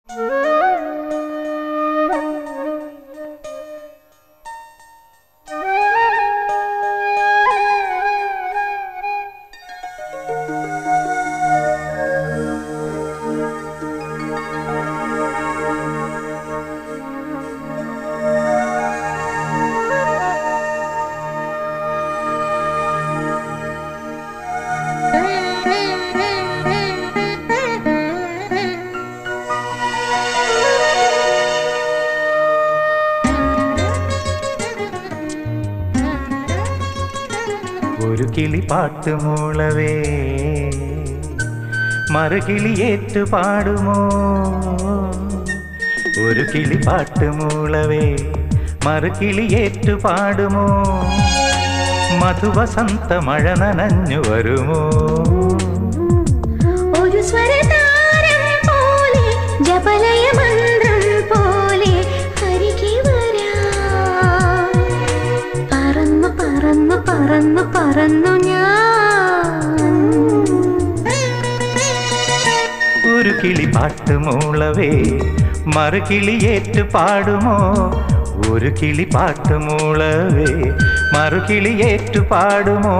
ഒരു കിളി പാട്ടുമൂളവേ മറുകിളി ഏറ്റു പാടുമോ ഒരു കിളി പാട്ടുമൂളവേ മറുകിളി ഏറ്റു പാടുമോ മധുവസന്ത മഴ നനഞ്ഞു വരുമോ ഒരു സ്വരതാരം പോലെ ജപലയ മന്ത്രം പോലെ അരികെ വരാം പറന്നു പറന്നു പറന്നു പറന്നു ഞാൻ ഒരു കിളി പാട്ടുമൂളവേ മറുകിളി ഏറ്റു പാടുമോ ഒരു കിളി പാട്ടുമൂളവേ മറുകിളി ഏറ്റു പാടുമോ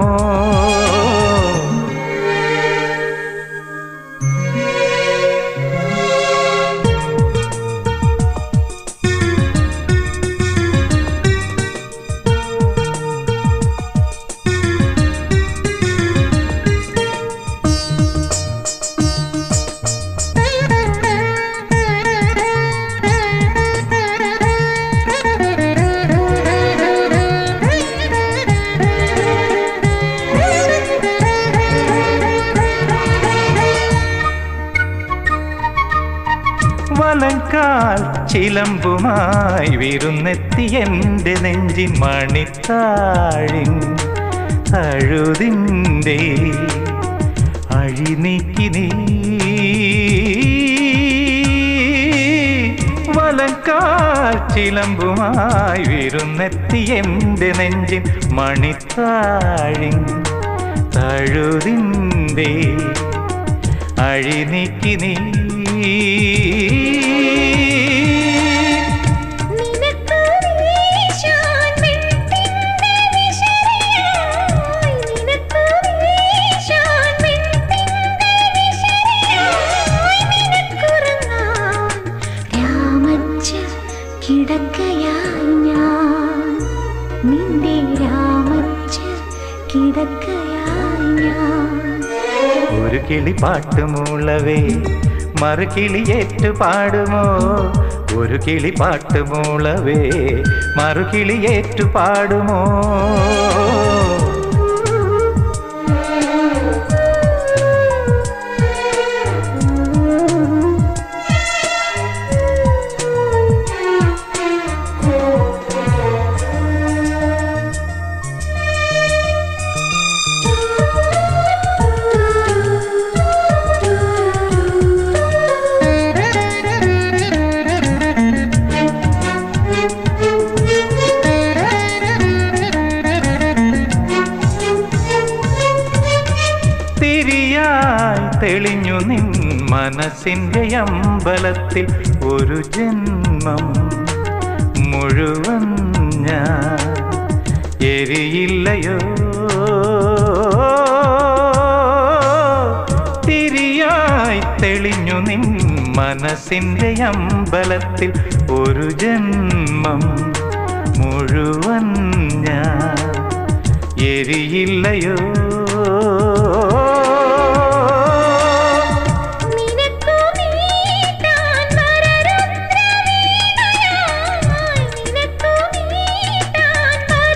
വലങ്കാൽ ചിലമ്പുമായി വിരുന്നെത്തി എൻ്റെ നെഞ്ചിൻ മണിത്താഴിൻ അഴുതിൻ്റെ അഴിനീക്കി നീ വലങ്കാൽ ചിലമ്പുമായി വിരുന്നെത്തി എൻ്റെ നെഞ്ചിൻ മണിത്താഴിൻ തഴുതിൻ്റെ അഴിനീക്കി നീ നിനക്ക് വീശാൻ വെൺതിങ്കൾ വിശറിയായി നിനക്ക് വീശാൻ വെൺതിങ്കൾ വിശറിയായി നിനക്കുറങ്ങാൻ രാമച്ച കിടക്കയായി ഞാൻ നിന്റെ രാമച്ച കിടക്കയായി ഞാൻ ഒരു കിളി പാട്ടുമൂളവേ മറുകിളി ഏറ്റു പാടുമോ ഒരു കിളി പാട്ടുമൂളവേ മറുകിളി ഏറ്റു പാടുമോ തിരിയായി തെളിഞ്ഞു നിൻ മനസ്സിന്റെ അമ്പലത്തിൽ ഒരു ജന്മം മുഴുവൻ ഞാൻ എരിയില്ലയോ തിരിയായി തെളിഞ്ഞു നിൻ മനസ്സിന്റെ അമ്പലത്തിൽ ഒരു ജന്മം മുഴുവൻ ഞാൻ എരിയില്ലയോ നിനക്കു മീട്ടാൻ വരരുദ്രവീണയായി നിനക്കു മീട്ടാൻ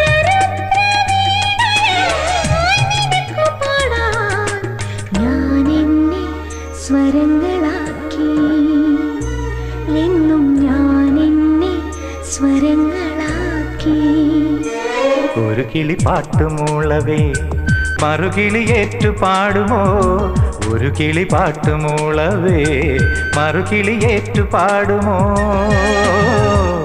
വരരുദ്രവീണയായി നിനക്കു പാടാൻ ഞാൻ എന്നെ സ്വരങ്ങളാക്കി എന്നും ഞാൻ എന്നെ സ്വരങ്ങളാക്കി ഒരു കിളി പാട്ടുമൂളവേ മറുകിളി ഏറ്റു പാടുമോ ഒരു കിളി പാട്ടുമൂളവേ മറുകിളി ഏറ്റു പാടുമോ